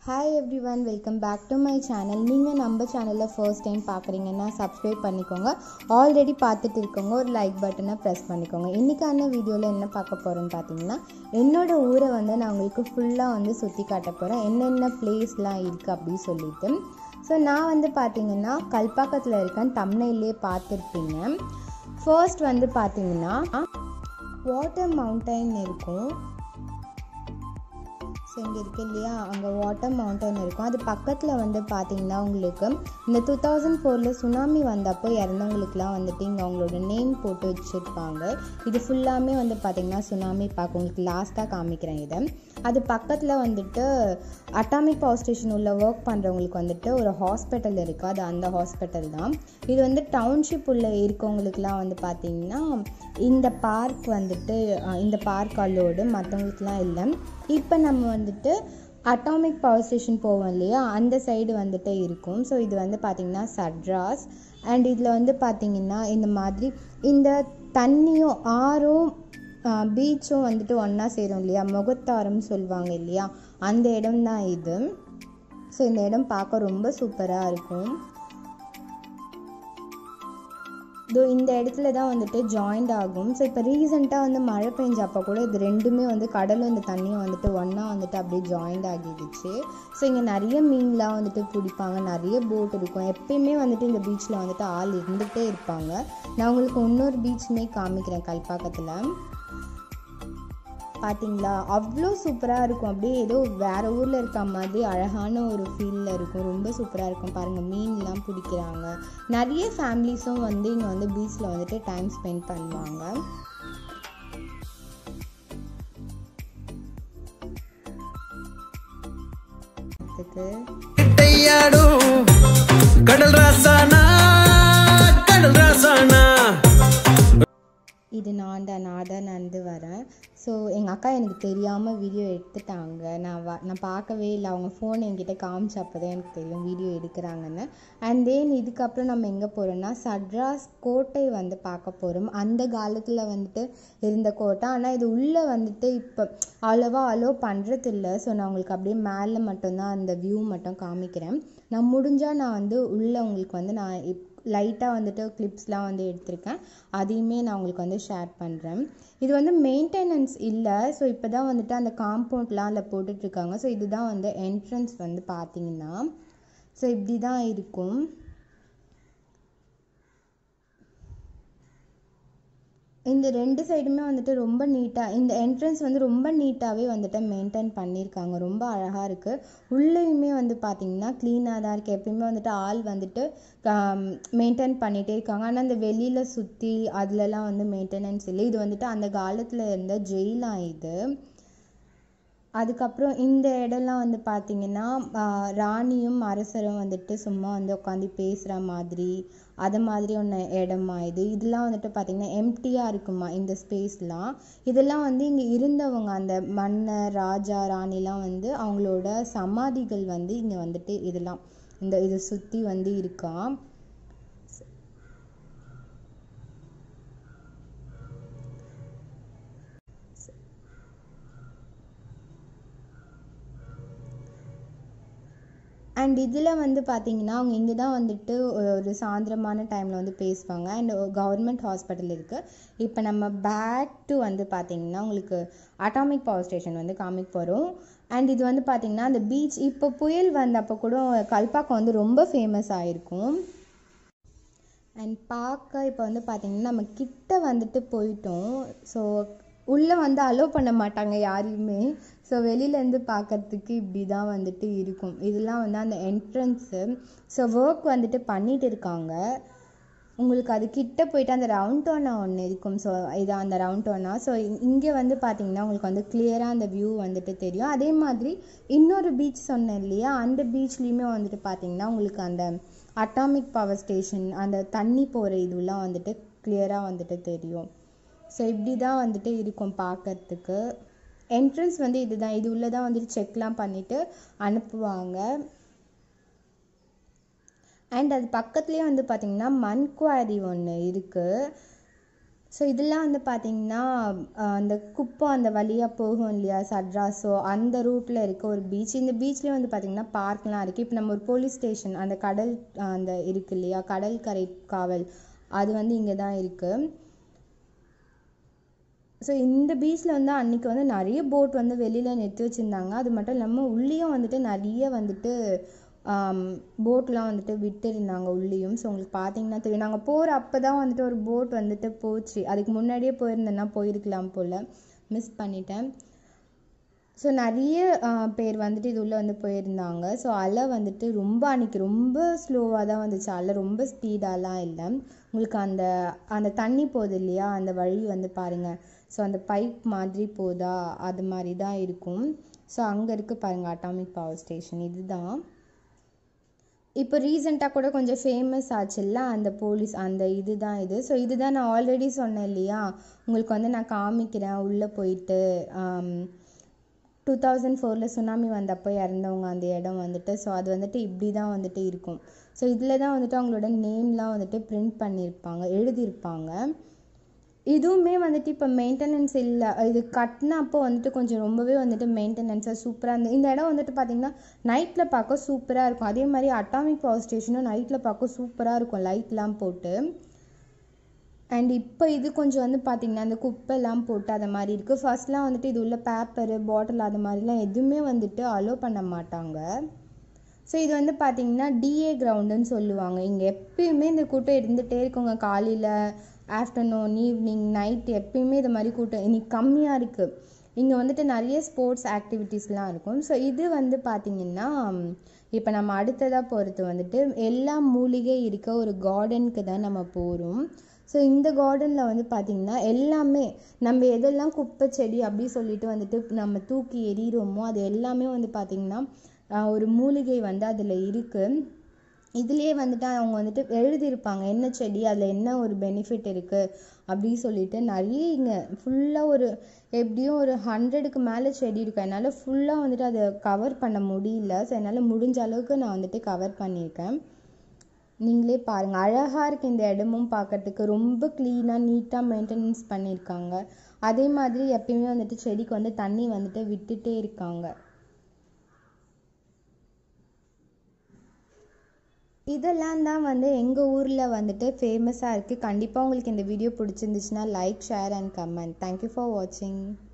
hi everyone welcome back to my channel நீங்கள் நம்ம சேனலில் ஃபர்ஸ்ட் டைம் பார்க்குறீங்கன்னா சப்ஸ்கிரைப் பண்ணிக்கோங்க ஆல்ரெடி பார்த்துட்டு இருக்கவங்க ஒரு லைக் பட்டனை ப்ரெஸ் பண்ணிக்கோங்க இன்றைக்கான வீடியோவில் என்ன பார்க்க போகிறோன்னு பார்த்தீங்கன்னா என்னோட ஊரை வந்து நான் உங்களுக்கு ஃபுல்லாக வந்து சுற்றி காட்ட போகிறேன் என்னென்ன பிளேஸ்லாம் இருக்குது அப்படின்னு சொல்லிட்டு ஸோ நான் வந்து பார்த்தீங்கன்னா கல்பாக்கத்தில் இருக்கேன் தமிழ்லேயே பார்த்துருப்பீங்க ஃபர்ஸ்ட் வந்து பார்த்தீங்கன்னா வாட்டர் மவுண்டைன் இருக்கும் ஸோ இங்கே இருக்கு இல்லையா அங்கே வாட்டர் மவுண்டன் இருக்கும் அது பக்கத்தில் வந்து பார்த்தீங்கன்னா உங்களுக்கு இந்த டூ தௌசண்ட் ஃபோரில் சுனாமி வந்தப்போ இறந்தவங்களுக்குலாம் வந்துட்டு இங்கே அவங்களோட நேம் போட்டு வச்சுருப்பாங்க இது ஃபுல்லாமே வந்து பார்த்தீங்கன்னா சுனாமி பார்க்க உங்களுக்கு லாஸ்ட்டாக காமிக்கிறேன் இதை அது பக்கத்தில் வந்துட்டு அட்டாமிக் பவர் ஸ்டேஷன் உள்ள ஒர்க் பண்ணுறவங்களுக்கு வந்துட்டு ஒரு ஹாஸ்பிட்டல் இருக்குது அது அந்த ஹாஸ்பிட்டல் தான் இது வந்து டவுன்ஷிப் உள்ள இருக்கவங்களுக்குலாம் வந்து பார்த்தீங்கன்னா இந்த பார்க் வந்துட்டு அஹ், இந்த பார்க் அல்லோடு மற்றவங்களுக்குலாம் இல்லை இப்போ நம்ம வந்துட்டு அட்டாமிக் பவர் ஸ்டேஷன் போவோம் இல்லையா அந்த சைடு வந்துட்டு இருக்கும் ஸோ இது வந்து பார்த்திங்கன்னா சட்ராஸ் அண்ட் இதில் வந்து பார்த்திங்கன்னா இந்த மாதிரி இந்த தண்ணியும் ஆறும் பீச்சும் வந்துட்டு ஒன்றா சேரும் இல்லையா முகத்தாரம் சொல்லுவாங்க இல்லையா அந்த இடம் தான் இது ஸோ இந்த இடம் பார்க்க ரொம்ப சூப்பராக இருக்கும் இதோ இந்த இடத்துல தான் வந்துட்டு ஜாயிண்ட் ஆகும் ஸோ இப்போ ரீசெண்டாக வந்து மழை பெஞ்சப்போ கூட இது ரெண்டுமே வந்து கடலும் இந்த தண்ணியும் வந்துட்டு ஒன்றா வந்துட்டு அப்படியே ஜாயிண்ட் ஆகிடுச்சு ஸோ இங்கே நிறைய மீன்லாம் வந்துட்டு பிடிப்பாங்க நிறைய போட் இருக்கும் எப்பயுமே வந்துட்டு இந்த பீச்சில் வந்துட்டு ஆள் இருந்துகிட்டே இருப்பாங்க நான் உங்களுக்கு இன்னொரு பீச்சுமே காமிக்கிறேன் கல்பாக்கத்தில் பார்த்தீங்களா அவ்வளோ சூப்பராக இருக்கும் அப்படியே ஏதோ வேறு ஊரில் இருக்க மாதிரி அழகான ஒரு ஃபீலில் இருக்கும் ரொம்ப சூப்பராக இருக்கும் பாருங்கள் மீன்லாம் பிடிக்கிறாங்க நிறைய ஃபேமிலிஸும் வந்து இங்கே வந்து பீச்சில் வந்துட்டு டைம் ஸ்பெண்ட் பண்ணுவாங்க இதுக்கு வேட்டையாடும் கடல் ராசானா கடல் ராசானா இது நான் தான் நான் தான் நடந்து வரேன் ஸோ எங்கள் அக்கா எனக்கு தெரியாமல் வீடியோ எடுத்துட்டாங்க நான் வ நான் பார்க்கவே இல்லை அவங்க ஃபோன் என்கிட்ட காமிச்சப்போ தான் எனக்கு தெரியும் வீடியோ எடுக்கிறாங்கன்னு அண்ட் தென் இதுக்கப்புறம் நம்ம எங்கே போகிறோம்னா சட்ராஸ் கோட்டை வந்து பார்க்க போகிறோம் அந்த காலத்தில் வந்துட்டு இருந்த கோட்டை ஆனால் இது உள்ளே வந்துட்டு இப்போ அவ்வளோவா அலோ பண்ணுறதில்ல ஸோ நான் உங்களுக்கு அப்படியே மேலே மட்டும்தான் அந்த வியூ மட்டும் காமிக்கிறேன் நான் முடிஞ்சால் நான் வந்து உள்ளே உங்களுக்கு வந்து நான் இப் லைட்டாக வந்துட்டு கிளிப்ஸ்லாம் வந்து எடுத்திருக்கேன் அதையுமே நான் உங்களுக்கு வந்து ஷேர் பண்ணுறேன் இது வந்து மெயின்டெனன்ஸ் இல்லை ஸோ இப்போ தான் வந்துட்டு அந்த காம்பவுண்ட்லாம் அதில் போட்டுட்ருக்காங்க ஸோ இதுதான் வந்து என்ட்ரன்ஸ் வந்து பார்த்தீங்கன்னா ஸோ இப்படி தான் இருக்கும் இந்த ரெண்டு சைடுமே வந்துட்டு ரொம்ப நீட்டாக இந்த என்ட்ரன்ஸ் வந்து ரொம்ப நீட்டாகவே வந்துட்டு மெயின்டைன் பண்ணியிருக்காங்க ரொம்ப அழகாக இருக்குது உள்ளேயுமே வந்து பார்த்திங்கன்னா க்ளீனாக தான் இருக்குது எப்பயுமே வந்துட்டு ஆள் வந்துட்டு மெயின்டைன் பண்ணிகிட்டே இருக்காங்க ஆனால் அந்த வெளியில் சுற்றி அதுலலாம் வந்து மெயின்டெனன்ஸ் இல்லை இது வந்துட்டு அந்த காலத்தில் இருந்த ஜெயிலாம் இது அதுக்கப்புறம் இந்த இடம்லாம் வந்து பார்த்திங்கன்னா ஆஹ், ராணியும் அரசரும் வந்துட்டு சும்மா வந்து உட்காந்து பேசுகிற மாதிரி அது மாதிரி ஒன்று இடமா இது இதெல்லாம் வந்துட்டு பார்த்திங்கன்னா எம்டியாக இருக்குமா இந்த ஸ்பேஸ்லாம் இதெல்லாம் வந்து இங்கே இருந்தவங்க அந்த மன்னர் ராஜா ராணிலாம் வந்து அவங்களோட சமாதிகள் வந்து இங்கே வந்துட்டு இதெல்லாம் இந்த இதை சுற்றி வந்து இருக்காம் அண்ட் இதில் வந்து பார்த்தீங்கன்னா அவங்க இங்கே தான் வந்துட்டு ஒரு ஒரு சாயந்தரமான டைமில் வந்து பேசுவாங்க அண்ட் கவர்மெண்ட் ஹாஸ்பிட்டல் இருக்குது இப்போ நம்ம பேக் டு வந்து பார்த்தீங்கன்னா உங்களுக்கு அட்டாமிக் பவர் ஸ்டேஷன் வந்து காமிக்க போகிறோம் அண்ட் இது வந்து பார்த்தீங்கன்னா அந்த பீச் இப்போ புயல் வந்தப்போ கூட கல்பாக்கம் வந்து ரொம்ப ஃபேமஸ் ஆயிருக்கும் அண்ட் பார்க்க இப்போ வந்து பார்த்தீங்கன்னா நம்ம கிட்ட வந்துட்டு போயிட்டோம் ஸோ உள்ளே வந்து அலோவ் பண்ண மாட்டாங்க யாரையுமே ஸோ வெளியிலேருந்து பார்க்கறதுக்கு இப்படி தான் வந்துட்டு இருக்கும் இதெல்லாம் வந்து அந்த என்ட்ரன்ஸு ஸோ ஒர்க் வந்துட்டு பண்ணிட்டு இருக்காங்க உங்களுக்கு அது கிட்ட போயிட்டு அந்த ரவுண்ட் டோனா ஒன்று இருக்கும் ஸோ இது அந்த ரவுண்ட் டோனா ஸோ இங்கே வந்து பார்த்தீங்கன்னா உங்களுக்கு வந்து கிளியராக அந்த வியூ வந்துட்டு தெரியும் அதே மாதிரி இன்னொரு பீச் சொன்னேன் இல்லையா அந்த பீச்லேயுமே வந்துட்டு பார்த்தீங்கன்னா உங்களுக்கு அந்த அட்டாமிக் பவர் ஸ்டேஷன் அந்த தண்ணி போகிற இதுலாம் வந்துட்டு கிளியராக வந்துட்டு தெரியும் ஸோ இப்படி தான் வந்துட்டு இருக்கும் பார்க்கறதுக்கு என்ட்ரன்ஸ் வந்து இதுதான் இது உள்ளே தான் வந்துட்டு செக்லாம் பண்ணிவிட்டு அனுப்புவாங்க அண்ட் அது பக்கத்துலேயே வந்து பார்த்திங்கன்னா மண் குவாரி ஒன்று இருக்குது ஸோ இதெல்லாம் வந்து பார்த்தீங்கன்னா ஆஹ் அந்த குப்பம் அந்த வழியாக போகும் இல்லையா சட்ராஸோ அந்த ரூட்டில் இருக்க ஒரு பீச் இந்த பீச்லேயே வந்து பார்த்தீங்கன்னா பார்க்லாம் இருக்குது இப்போ நம்ம ஒரு போலீஸ் ஸ்டேஷன் அந்த கடல் ஆஹ் அந்த இருக்கு இல்லையா கடற்கரை காவல் அது வந்து இங்கே தான் இருக்குது ஸோ இந்த பீச்சில் வந்து அன்றைக்கி வந்து நிறைய போட் வந்து வெளியில் நிறுத்தி வச்சுருந்தாங்க அது மட்டும் இல்லாமல் உள்ளேயும் வந்துட்டு நிறைய வந்துட்டு போட்லாம் வந்துட்டு விட்டுருந்தாங்க உள்ளேயும் ஸோ உங்களுக்கு பார்த்தீங்கன்னா தெரியும் நாங்கள் போகிற அப்போ தான் வந்துட்டு ஒரு போட் வந்துட்டு போச்சு அதுக்கு முன்னாடியே போயிருந்தேன்னா போயிருக்கலாம் போல் மிஸ் பண்ணிட்டேன் ஸோ நிறைய ஆஹ், பேர் வந்துட்டு இது உள்ளே வந்து போயிருந்தாங்க ஸோ அலை வந்துட்டு ரொம்ப அன்றைக்கி ரொம்ப ஸ்லோவாக தான் வந்துச்சு அலை ரொம்ப ஸ்பீடாலாம் இல்லை உங்களுக்கு அந்த அந்த தண்ணி போகுது இல்லையா அந்த வழி வந்து பாருங்கள் ஸோ அந்த பைப் மாதிரி போதா அது மாதிரி தான் இருக்கும் ஸோ அங்கே இருக்குது பாருங்கள் அட்டாமிக் பவர் ஸ்டேஷன் இதுதான் இப்போ ரீசெண்டாக கூட கொஞ்சம் ஃபேமஸ் ஆச்சுல்ல அந்த போலீஸ் அந்த இதுதான் இது ஸோ இதுதான் நான் ஆல்ரெடி சொன்னேன் இல்லையா உங்களுக்கு வந்து நான் காமிக்கிறேன் உள்ளே போயிட்டு டூ தௌசண்ட் ஃபோரில் சுனாமி வந்தப்போ இறந்தவங்க அந்த இடம் வந்துட்டு ஸோ அது வந்துட்டு இப்படி தான் வந்துட்டு இருக்கும் ஸோ இதில் தான் வந்துட்டு அவங்களோட நேம்லாம் வந்துட்டு பிரிண்ட் பண்ணியிருப்பாங்க எழுதியிருப்பாங்க இதுவுமே வந்துட்டு இப்போ மெயின்டெனன்ஸ் இல்லை இது கட்டினப்போ வந்துட்டு கொஞ்சம் ரொம்பவே வந்துட்டு மெயின்டெனன்ஸாக சூப்பராக இருந்து இந்த இடம் வந்துட்டு பார்த்திங்கன்னா நைட்டில் பார்க்க சூப்பராக இருக்கும் அதே மாதிரி அட்டாமிக் பவர் ஸ்டேஷனும் நைட்டில் பார்க்க சூப்பராக இருக்கும் லைட்லாம் போட்டு அண்ட் இப்போ இது கொஞ்சம் வந்து பார்த்திங்கன்னா அந்த குப்பைலாம் போட்டு அது மாதிரி இருக்குது ஃபர்ஸ்ட்லாம் வந்துட்டு இது உள்ள பேப்பரு பாட்டில் அது மாதிரிலாம் எதுவுமே வந்துட்டு அலோவ் பண்ண மாட்டாங்க ஸோ இது வந்து பார்த்தீங்கன்னா டிஏ கிரவுண்டுன்னு சொல்லுவாங்க இங்கே எப்பயுமே இந்த கூட்டம் இருந்துகிட்டே இருக்குங்க காலையில் ஆஃப்டர்நூன் ஈவினிங் நைட் எப்பயுமே இது மாதிரி கூட்டம் இன்னைக்கு கம்மியாக இருக்குது இங்கே வந்துட்டு நிறைய ஸ்போர்ட்ஸ் ஆக்டிவிட்டீஸ்லாம் இருக்கும் ஸோ இது வந்து பார்த்திங்கன்னா இப்போ நம்ம அடுத்ததாக போகிறது வந்துட்டு எல்லா மூலிகை இருக்க ஒரு கார்டனுக்கு தான் நம்ம போகிறோம் ஸோ இந்த கார்டனில் வந்து பார்த்திங்கன்னா எல்லாமே நம்ம எதெல்லாம் குப்பை செடி அப்படி சொல்லிட்டு வந்துட்டு நம்ம தூக்கி எறிகிறோமோ அது எல்லாமே வந்து பார்த்திங்கன்னா ஆஹ் ஒரு மூலிகை வந்து அதில் இருக்குது இதுலேயே வந்துட்டு அவங்க வந்துட்டு எழுதியிருப்பாங்க என்ன செடி அதில் என்ன ஒரு பெனிஃபிட் இருக்குது அப்படி சொல்லிட்டு நிறைய இங்கே ஃபுல்லாக ஒரு எப்படியும் ஒரு ஹண்ட்ரடுக்கு மேலே செடி இருக்கும் என்னால் ஃபுல்லாக வந்துட்டு அதை கவர் பண்ண முடியல ஸோ என்னால் முடிஞ்ச அளவுக்கு நான் வந்துட்டு கவர் பண்ணியிருக்கேன் நீங்களே பாருங்கள் அழகாக இருக்குது இந்த இடமும் பார்க்கறதுக்கு ரொம்ப க்ளீனாக நீட்டாக மெயின்டெனன்ஸ் பண்ணியிருக்காங்க அதே மாதிரி எப்பயுமே வந்துட்டு செடிக்கு வந்து தண்ணி வந்துட்டு விட்டுட்டே இருக்காங்க இதெல்லாம் தான் வந்து எங்கள் ஊரில் வந்துட்டு ஃபேமஸாக இருக்குது கண்டிப்பாக உங்களுக்கு இந்த வீடியோ பிடிச்சிருந்துச்சுன்னா like share and comment thank you for வாட்சிங்